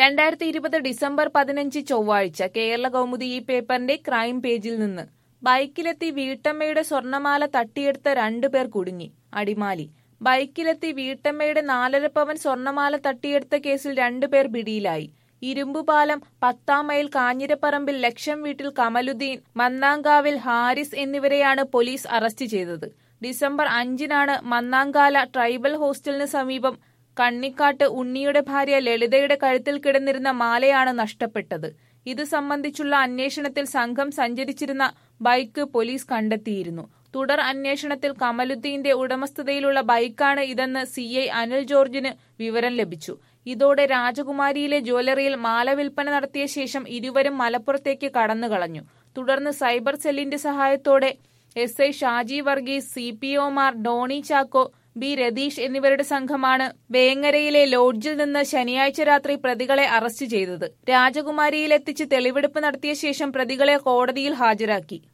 രണ്ടായിരത്തി ഇരുപത് ഡിസംബർ പതിനഞ്ച് ചൊവ്വാഴ്ച കേരള കൗമുദി ഈ പേപ്പറിന്റെ ക്രൈം പേജിൽ നിന്ന് ബൈക്കിലെത്തി വീട്ടമ്മയുടെ സ്വർണമാല തട്ടിയെടുത്ത രണ്ടുപേർ കുടുങ്ങി അടിമാലി ബൈക്കിലെത്തി വീട്ടമ്മയുടെ നാലര പവൻ സ്വർണമാല തട്ടിയെടുത്ത കേസിൽ രണ്ടുപേർ പിടിയിലായി ഇരുമ്പുപാലം പത്താം മൈൽ കാഞ്ഞിരപ്പറമ്പിൽ ലക്ഷം വീട്ടിൽ കമലുദ്ദീൻ മന്നാങ്കാവിൽ ഹാരിസ് എന്നിവരെയാണ് പോലീസ് അറസ്റ്റ് ചെയ്തത് ഡിസംബർ അഞ്ചിനാണ് മന്നാങ്കാല ട്രൈബൽ ഹോസ്റ്റലിന് സമീപം കണ്ണിക്കാട്ട് ഉണ്ണിയുടെ ഭാര്യ ലളിതയുടെ കഴുത്തിൽ കിടന്നിരുന്ന മാലയാണ് നഷ്ടപ്പെട്ടത് ഇത് സംബന്ധിച്ചുള്ള അന്വേഷണത്തിൽ സംഘം സഞ്ചരിച്ചിരുന്ന ബൈക്ക് പോലീസ് കണ്ടെത്തിയിരുന്നു തുടർ അന്വേഷണത്തിൽ കമലുദ്ദീന്റെ ഉടമസ്ഥതയിലുള്ള ബൈക്കാണ് ഇതെന്ന് സി ഐ അനിൽ ജോർജിന് വിവരം ലഭിച്ചു ഇതോടെ രാജകുമാരിയിലെ ജ്വല്ലറിയിൽ മാല വിൽപ്പന നടത്തിയ ശേഷം ഇരുവരും മലപ്പുറത്തേക്ക് കടന്നുകളഞ്ഞു തുടർന്ന് സൈബർ സെല്ലിന്റെ സഹായത്തോടെ S I Shaji Varghese C P Omar Doni Chacko B Ratheesh എന്നിവരുടെ സംഘമാണ് വേങ്ങരയിലെ ലോഡ്ജിൽ നിന്ന് ശനിയാഴ്ച രാത്രി പ്രതികളെ അറസ്റ്റ് ചെയ്തത് രാജകുമാരിയിലെത്തിച്ച് തെളിവെടുപ്പ് നടത്തിയ ശേഷം പ്രതികളെ കോടതിയിൽ ഹാജരാക്കി